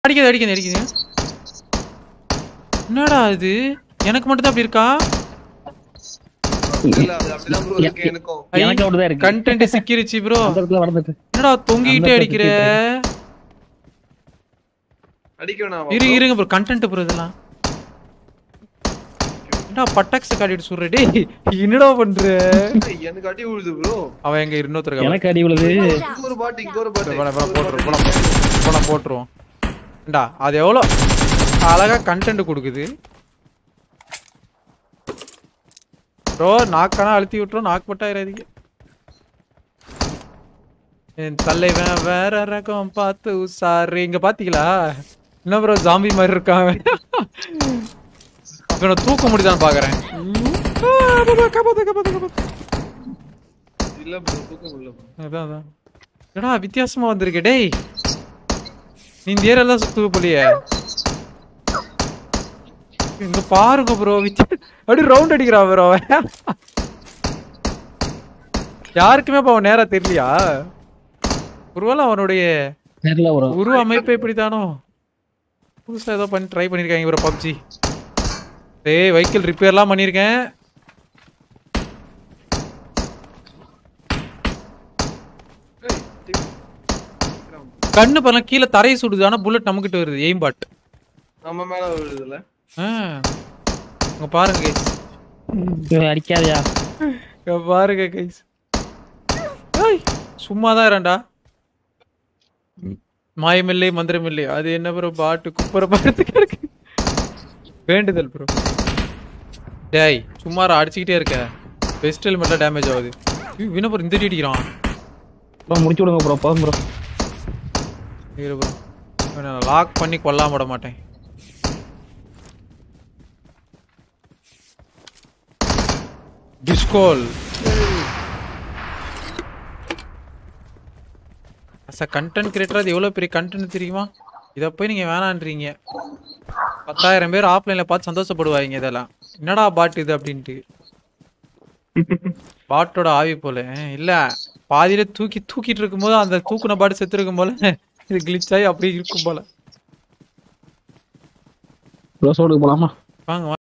அடிக்குது அடிக்குது அடிக்குது என்னடா இது எனக்கு மட்டும் தான் அப்படி இருக்கா இல்ல அது அப்படிதான் ப்ரோ இருக்கு எனக்கும் எனக்கு அப்படிதான் இருக்கு கண்டென்ட் சிக்கிருச்சு ப்ரோ அந்த இடத்துல வளர்ந்துட்டு என்னடா தொங்கிட்டே அந்த அடிக்கிற அடிக்க வேணாம் இரு இருங்க ப்ரோ கண்டென்ட் ப்ரோ இதெல்லாம் என்னடா பட்டாக்ஸ் காட்டிட்டு சொல்ற டேய் என்னடா பண்ற எனக்கு அடி விழுது ப்ரோ அவன் எங்க இன்னொருத்தர் எனக்கு அடி விழுது இங்க ஒரு பாட்டு இங்க ஒரு பாட்டு போட்டுருவோம் போலாம் போலாம் போட்டுருவோம் ஏண்டா அது எவ்வளோ அழகா கண்டென்ட் கொடுக்குது ப்ரோ நாக்கானா அழுத்தி விட்டுரும் நாக்கு பட்டாயிராதீங்க என் தலைவன் வேற ரகம் பார்த்து உசாரு இங்க பாத்தீங்களா என்ன ப்ரோ ஜாம்பி மாதிரி இருக்கான் அவன். இவனை தூக்க முடியுதான்னு பாக்குறேன் ஆ, பாப்பா, காப்பாத்து காப்பாத்து காப்பாத்து இல்ல ப்ரோ தூக்க முடியல bro. அதான் அதான் என்னடா வித்தியாசமா வந்திருக்க டேய் நீ இந்த ஏரியால தான் சுத்துவ போலியே இங்க பாருங்க ப்ரோ வித்தியா அப்படி ரவுண்ட் அடிக்கிறா ப்ரோ அவன் யாருக்குமே இப்ப அவன் நேரா தெரியலையா ஒருவேளை அவனுடைய தெரியல ப்ரோ உருவ அமைப்பு இப்படித்தானோ புதுசா ஏதோ பண்ணி ட்ரை பண்ணிருக்காங்க ப்ரோ பப்ஜி டேய் வெஹிக்கிள் ரிப்பேர்லாம் பண்ணியிருக்கேன் ஏய், டிக். கண்ணு பண்ணலாம் கீழே தரையை சுடுது ஆனா புல்லட் நமக்கிட்ட வருது எய்ம் பாட் நம்ம மேல விழுதுல ஆ இங்க பாருங்க guys. அடிக்காதயா இங்க பாருங்க கைஸ் சும்மா தான் இரண்டா மாயமில்லை மந்திரமில்லை அது என்ன ப்ரோ பாட்டு குப்புற பார்த்துக்க இருக்கு வேண்டுதல் ப்ரோ டேய் சும்மாரா அடிச்சுக்கிட்டே இருக்க பெஸ்ட் ஹெல்மெட்ல டேமேஜ் ஆகுது வின ப்ரோ இந்த அடி அடிக்கிறான் ப்ரோ முடிச்சு விடுங்க ப்ரோ போதும் ப்ரோ இரு ப்ரோ நான் லாக் பண்ணி கொல்லாம விட மாட்டேன் டிஸ்கோல் அஸ் அ கண்டென்ட் கிரியேட்டர் அது எவ்வளோ பெரிய கண்டென்ட் தெரியுமா இதை போய் நீங்கள் வேணான்றீங்க பத்தாயிரம் பேர் ஆஃப்லைனில் பார்த்து சந்தோஷப்படுவாங்க இதெல்லாம் என்னடா பாட் இது அப்படின்ட்டு பாட்டோட ஆவி போல இல்லை பாதியில தூக்கி தூக்கிட்டு இருக்கும்போது அந்த தூக்குன பாட்டு செத்து இருக்கும் போல இது கிளிச் ஆகி அப்படியே இருக்கும் போல ப்ரோ சோடுக்கு போலாமா வாங்க வாங்க